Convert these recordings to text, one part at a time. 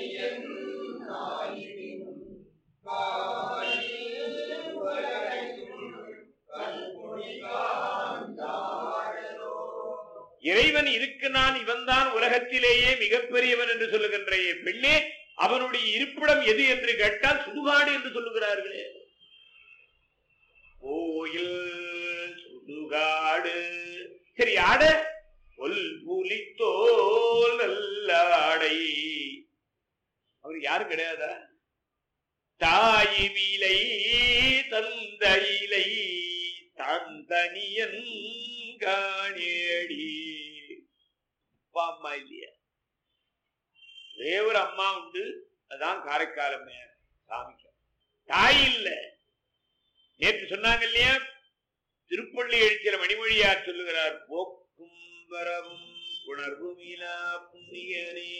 இறைவன் இருக்கிறான் இவன்தான் உலகத்திலேயே மிகப்பெரியவன் என்று சொல்லுகின்ற பெண்ணே அவனுடைய இருப்பிடம் எது என்று கேட்டால் சுடுகாடு என்று சொல்லுகிறார்களே கோயில் சுடுகாடு சரி ஆட ஒல் புலித்தோல் நல்லாடை அவர் யாரும் கிடையாதா தாயிமிலை தந்தையிலை தந்தனியன் காணேடி அப்பா அம்மா இல்லையா ஒரே ஒரு அம்மா உண்டு அதான் காரைக்கால் அம்மையார் சாமிக்கு தாய் இல்ல நேற்று சொன்னாங்க இல்லையா திருப்பள்ளி எழுச்சியில மணிமொழியார் சொல்லுகிறார் போக்கும் வரவும் உணர்வுமிலா புண்ணியனே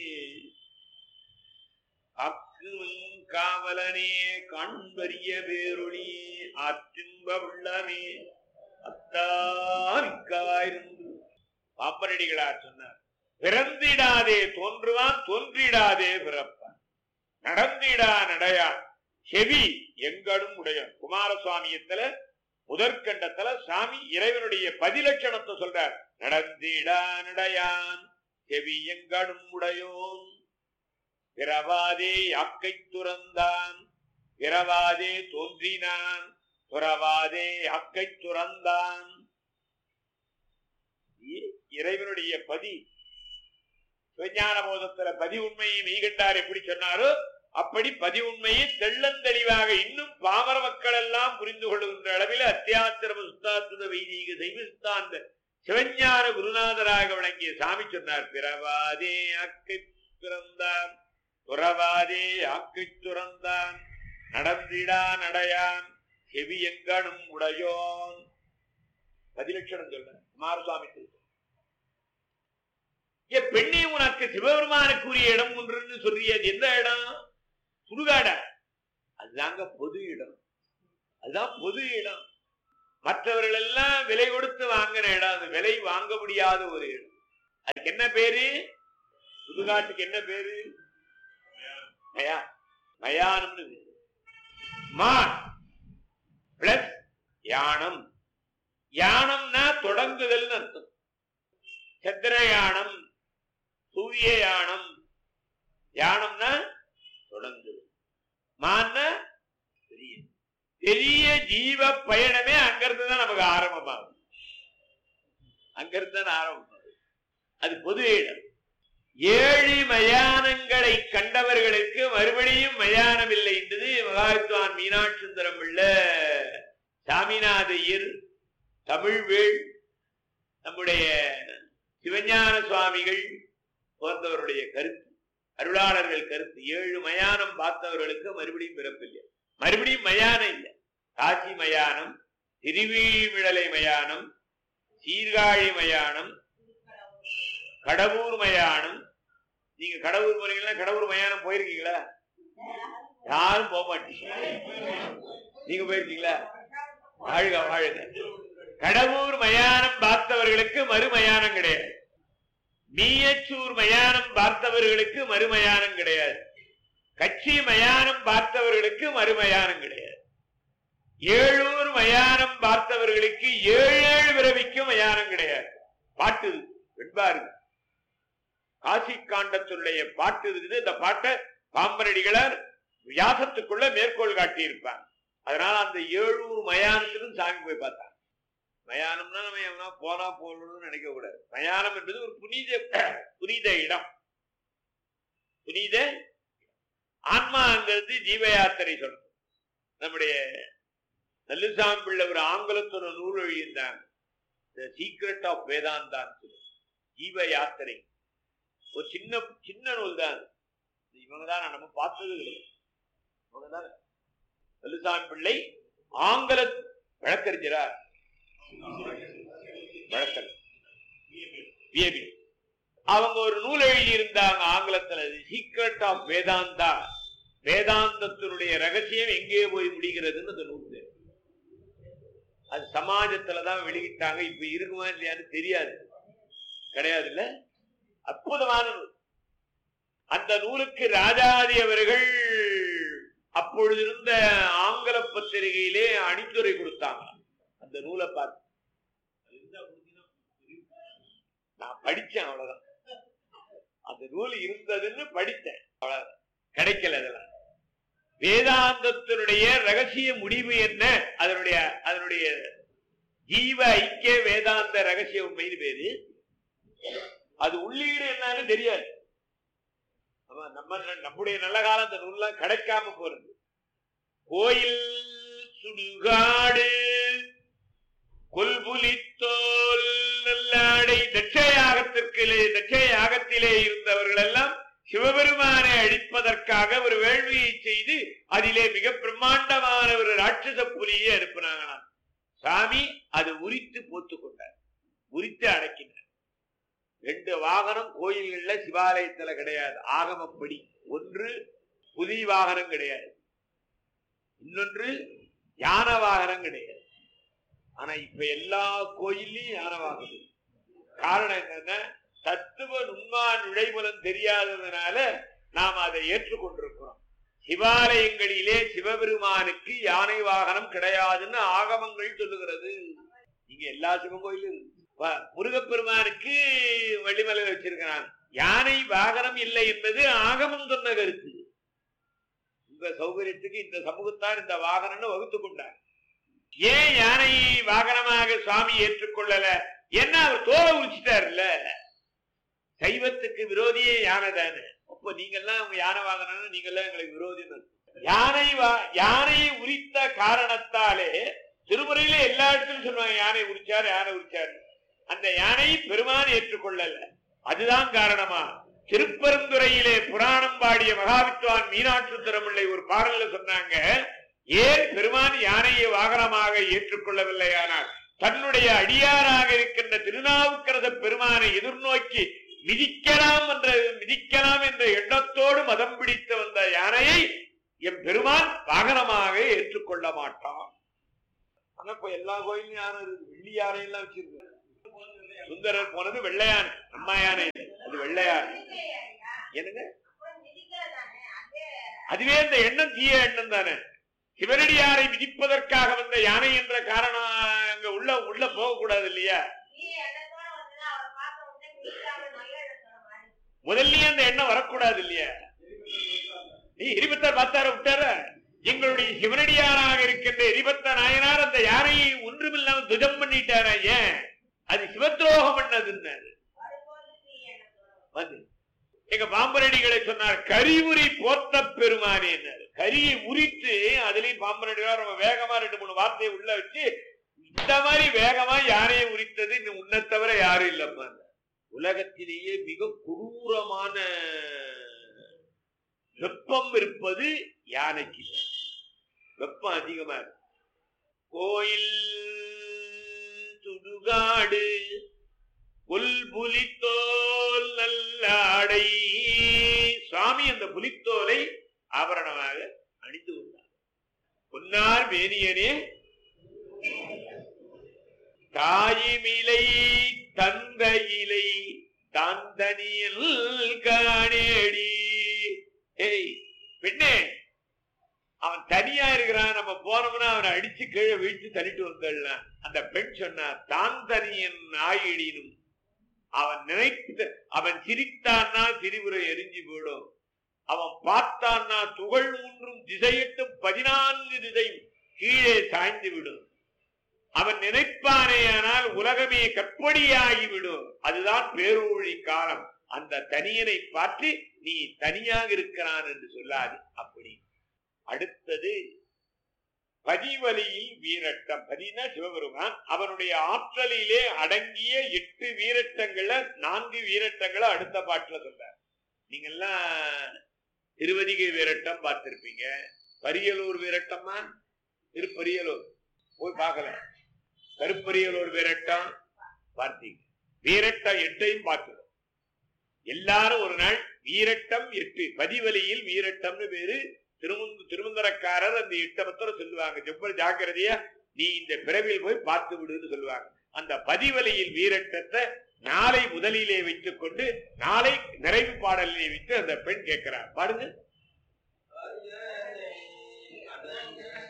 அக்குவும் காவலனே காண்பரிய பேரொளி ஆற்றின்ப உள்ளமே அத்தாமிக்காயிருந்து பாப்பரடிகளார் சொன்னார் பிறந்திடாதே தோன்றுவான் தோன்றிடாதே பிறப்பான் நடந்திடா நடையான் செவி எங்கடும் உடையான் குமாரசுவாமியத்துல முதற்கண்டத்துல சாமி இறைவனுடைய பதிலட்சணத்தை சொல்றார் நடந்திடா நடையான் செவி எங்கடும் உடையோன் பிறவாதே யாக்கை துறந்தான் பிறவாதே தோன்றினான் துறவாதே அக்கை துறந்தான் இறைவனுடைய பதி விஞ்ஞான போதத்துல பதி உண்மையை மெய்கண்டார் எப்படி சொன்னாரோ அப்படி பதி உண்மையை தெள்ளந்தெளிவாக இன்னும் பாமர மக்கள் எல்லாம் புரிந்து கொள்கின்ற அளவில் அத்தியாத்திரம சுத்தாத்துத வைதீக தெய்வ சித்தாந்த சிவஞான குருநாதராக விளங்கிய சாமி சொன்னார் பிறவாதே அக்கை பிறந்தான் துறவாதே ஆக்கை துறந்தான் நடந்திடா நடையான் செவி எங்கனும் உடையோன் பதிலட்சணம் சொல்ற குமாரசுவாமி ஏ பெண்ணே உனக்கு சிவபெருமானுக்குரிய இடம் ஒன்றுன்னு சொல்றிய அது எந்த இடம் சுடுகாடா அதுதாங்க பொது இடம் அதுதான் பொது இடம் மற்றவர்கள் எல்லாம் விலை கொடுத்து வாங்கின இடம் அது விலை வாங்க முடியாத ஒரு இடம் அதுக்கு என்ன பேரு சுடுகாட்டுக்கு என்ன பேரு மயா மயானம்னு பேரு. மான் பிளஸ் யானம் யானம்னா தொடங்குதல் அர்த்தம் சந்திர யானம் சூரிய யானம் யானம்னா தொடங்குதல் மான்னா பெரிய பெரிய ஜீவ பயணமே அங்கிருந்து தான் நமக்கு ஆரம்பமாகும் அங்கிருந்து தான் ஆரம்பமாகும் அது பொது இடம் ஏழு மயானங்களை கண்டவர்களுக்கு மறுபடியும் மயானம் இல்லை என்றது மகாத்வான் மீனாட்சி சுந்தரம் உள்ள சாமிநாதையர் தமிழ்வேள் நம்முடைய சிவஞான சுவாமிகள் போன்றவருடைய கருத்து அருளாளர்கள் கருத்து ஏழு மயானம் பார்த்தவர்களுக்கு மறுபடியும் பிறப்பில்லை மறுபடியும் மயானம் இல்லை காசி மயானம் திருவிழிமிழலை மயானம் சீர்காழி மயானம் கடவுர் மயானம் நீங்க கடவுர் போறீங்களா கடவுர் மயானம் போயிருக்கீங்களா யாரும் போக மாட்டீங்க நீங்க போயிருக்கீங்களா வாழ்க வாழ்க கடவுர் மயானம் பார்த்தவர்களுக்கு மறுமயானம் கிடையாது மீயச்சூர் மயானம் பார்த்தவர்களுக்கு மறுமயானம் கிடையாது கட்சி மயானம் பார்த்தவர்களுக்கு மறுமயானம் கிடையாது ஏழூர் மயானம் பார்த்தவர்களுக்கு ஏழு ஏழு பிறவிக்கும் மயானம் கிடையாது பாட்டு இருக்கு. வெண்பா இருக்கு காசி காண்டத்துடைய பாட்டு இருக்குது இந்த பாட்டை பாம்பரடிகளார் வியாசத்துக்குள்ள மேற்கோள் காட்டி இருப்பாங்க அதனால அந்த ஏழூர் மயானத்துக்கும் சாமி போய் பார்த்தாங்க மயானம்னா நம்ம எவனா போனா போகணும்னு நினைக்க கூடாது மயானம் என்பது ஒரு புனித புனித இடம் புனித ஆன்மாங்கிறது ஜீவ யாத்திரை சொல்றது நம்முடைய நல்லுசாமி பிள்ளை ஒரு ஆங்கிலத்தோட நூல் எழுதியிருந்தாங்க த சீக்ரெட் ஆஃப் வேதாந்தான் ஜீவ யாத்திரை ஒரு சின்ன சின்ன நூல் தான் அது. இவங்க தான் நம்ம பார்த்தது கிடையாது இவங்க தான் நல்லுசாமி பிள்ளை ஆங்கில வழக்கறிஞரார் வழக்கறிஞர் வியபி. அவங்க ஒரு நூல் எழுதி இருந்தாங்க ஆங்கிலத்துல சீக்ரெட் ஆஃப் வேதாந்தா வேதாந்தத்தினுடைய ரகசியம் எங்கே போய் முடிகிறதுன்னு அந்த நூல் பேரு. அது சமாஜத்துலதான் வெளியிட்டாங்க இப்ப இருக்குமா இல்லையான்னு தெரியாது கிடையாது இல்ல அற்புதமான நூல் அந்த நூலுக்கு ராஜாதி அவர்கள் அப்பொழுது இருந்த ஆங்கில பத்திரிகையிலே அணிந்துரை கொடுத்தாங்க அந்த நூலை பார்த்து நான் படிச்சேன் அவ்வளவுதான் அந்த நூல் இருந்ததுன்னு படித்தேன் அவ்வளவுதான் கிடைக்கல அதெல்லாம் வேதாந்தத்தினுடைய ரகசிய முடிவு என்ன அதனுடைய அதனுடைய ஜீவ ஐக்கிய வேதாந்த ரகசிய உண்மைன்னு பேரு அது உள்ளீடு என்னன்னு தெரியாது ஆமா, நம்ம நம்முடைய நல்ல காலம் அந்த நூல்லாம் கிடைக்காம போறது கோயில் சுடுகாடு கொல்புலித்தோல் நல்லாடை தட்சயாகத்திற்கிலே தட்சயாகத்திலே இருந்தவர்கள் எல்லாம் சிவபெருமானை அழிப்பதற்காக ஒரு வேள்வியை செய்து அதிலே மிக பிரம்மாண்டமான ஒரு ராட்சச புலியை அனுப்புனாங்களாம் சாமி அது உரித்து போத்து கொண்டார் உரித்து அடக்கினார் ரெண்டு வாகனம் கோயில்கள்ல சிவாலயத்துல கிடையாது ஆகமப்படி ஒன்று புதி வாகனம் கிடையாது இன்னொன்று யான வாகனம் கிடையாது ஆனா இப்ப எல்லா கோயில்லையும் யானை வாங்குது காரணம் என்னன்னா தத்துவ நுண்மா நுழைமுலம் தெரியாததுனால நாம் அதை ஏற்றுக்கொண்டிருக்கிறோம் சிவாலயங்களிலே சிவபெருமானுக்கு யானை வாகனம் கிடையாதுன்னு ஆகமங்கள் சொல்லுகிறது இங்க எல்லா சிவன் கோயிலும் இருக்கு. வ- முருகப்பெருமானுக்கு வள்ளிமலை வச்சிருக்கிறான் யானை வாகனம் இல்லை என்பது ஆகமம் சொன்ன கருத்து உங்க சௌகரியத்துக்கு இந்த சமூகத்தான் இந்த வாகனம்னு வகுத்து கொண்டார் ஏன் யானை வாகனமாக சுவாமி ஏற்றுக்கொள்ளல என்ன அவர் தோலை உரிச்சிட்டாருல்ல சைவத்துக்கு விரோதியே யானை தானே அப்போ நீங்கெல்லாம் உங்க யானை வாகனம்னு நீங்கெல்லாம் எங்களுக்கு விரோதின்னு அர்த்தம். யானை வா- யானையை உரித்த காரணத்தாலே திருமுறையில எல்லா இடத்திலும் சொல்லுவாங்க யானை உரிச்சார் யானை உரிச்சார் அந்த யானை பெருமான் ஏற்றுக்கொள்ளல அதுதான் காரணமா திருப்பெருந்துறையிலே புராணம் பாடிய மகாவித்வான் மீனாட்சி திருமுல்லை ஒரு பாடல்ல சொன்னாங்க ஏன் பெருமான் யானையை வாகனமாக ஏற்றுக்கொள்ளவில்லையானால் தன்னுடைய அடியாராக இருக்கின்ற திருநாவுக்கரச பெருமானை எதிர்நோக்கி மிதிக்கலாம் என்ற மிதிக்கலாம் என்ற எண்ணத்தோடு மதம் பிடித்து வந்த யானையை என் பெருமான் வாகனமாக ஏற்றுக்கொள்ள மாட்டான் ஆனா இப்ப எல்லா கோயிலும் யானை இருக்கு வெள்ளி யானை எல்லாம் வச்சிருக்கு சுந்தரர் போனது வெள்ளை யானை அம்மா யானை இல்லை. அது வெள்ளை யானை என்னங்க அதுவே இந்த எண்ணம் தீய எண்ணம் தானே சிவனடியாரை மிதிப்பதற்காக வந்த யானை என்ற காரணம் அங்க உள்ள உள்ள போக கூடாது இல்லையா முதல்லயே அந்த எண்ணம் வரக்கூடாது இல்லையா நீ எரிபத்தார் பார்த்தார விட்டார எங்களுடைய சிவனடியாராக இருக்கின்ற எரிபத்த நாயனார் அந்த யானையை ஒன்றுமில்லாம துஜம் பண்ணிட்டாரா ஏன் அது சிவத்ரோகம் பண்ணதுன்னாரு வந்து எங்க பாம்பரடிகளை சொன்னார் கரிவுரி போத்த பெருமானே கரியை உரித்து அதுலயும் பாம்பரடிகளார் ரொம்ப வேகமா ரெண்டு மூணு வார்த்தையை உள்ள வச்சு இந்த மாதிரி வேகமா யானையை உரித்தது இன்னும் உன்னை தவிர யாரும் இல்லப்பா உலகத்திலேயே மிக கொடூரமான வெப்பம் இருப்பது யானைக்கு வெப்பம் அதிகமா இருக்கு கோயில் சுடுகாடு புல் புலித்தோல் நல்லாடை சுவாமி அந்த புலித்தோலை ஆபரணமாக அணிந்து கொண்டார் பொன்னார் மேனியனே தாயிமிலை தந்தையிலை தாந்தனியில் காணேடி ஏய் பெண்ணே அவன் தனியா இருக்கிறான் நம்ம போனோம்னா அவனை அடிச்சு கீழே வீழ்த்து தள்ளிட்டு வந்துடலாம் அந்த பெண் சொன்னா தான் தனியன் ஆயிடினும் அவன் நினைத்த அவன் சிரித்தான்னா சிரிவுரை எரிஞ்சு போயிடும் அவன் பார்த்தான்னா துகள் மூன்றும் திசையட்டும் பதினான்கு திசை கீழே சாய்ந்து விடும் அவன் நினைப்பானேயானால் உலகமே கற்படியாகிவிடும் அதுதான் பேரூழி காலம் அந்த தனியனை பார்த்து நீ தனியாக இருக்கிறான் என்று சொல்லாது அப்படி அடுத்தது பதிவலியில் வீரட்டம் பதினா சிவபெருமான் அவனுடைய ஆற்றலிலே அடங்கிய எட்டு வீரட்டங்கள்ல நான்கு வீரட்டங்களை அடுத்த பாட்டுல சொல்றார் நீங்க எல்லாம் திருவதிகை வீரட்டம் பார்த்திருப்பீங்க பரியலூர் வீரட்டமா திருப்பரியலூர் போய் பார்க்கல கருப்பரியலூர் வீரட்டம் பார்த்தீங்க வீரட்டம் எட்டையும் பார்க்கிறோம் எல்லாரும் ஒரு நாள் வீரட்டம் எட்டு பதிவலியில் வீரட்டம்னு பேரு திருமுந்து திருமந்தரக்காரர் அந்த எட்ட பத்திரம் சொல்லுவாங்க செப்பல் ஜாக்கிரதையா நீ இந்த பிறவியில் போய் பார்த்து விடுன்னு சொல்லுவாங்க அந்த பதிவலியில் வீரட்டத்தை நாளை முதலிலே வைத்துக் கொண்டு நாளை நிறைவு பாடலிலே வைத்து அந்த பெண் கேட்கிறார் பாருங்க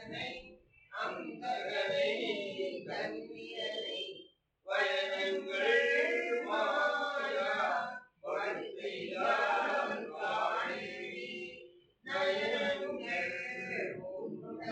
வயனங்கள்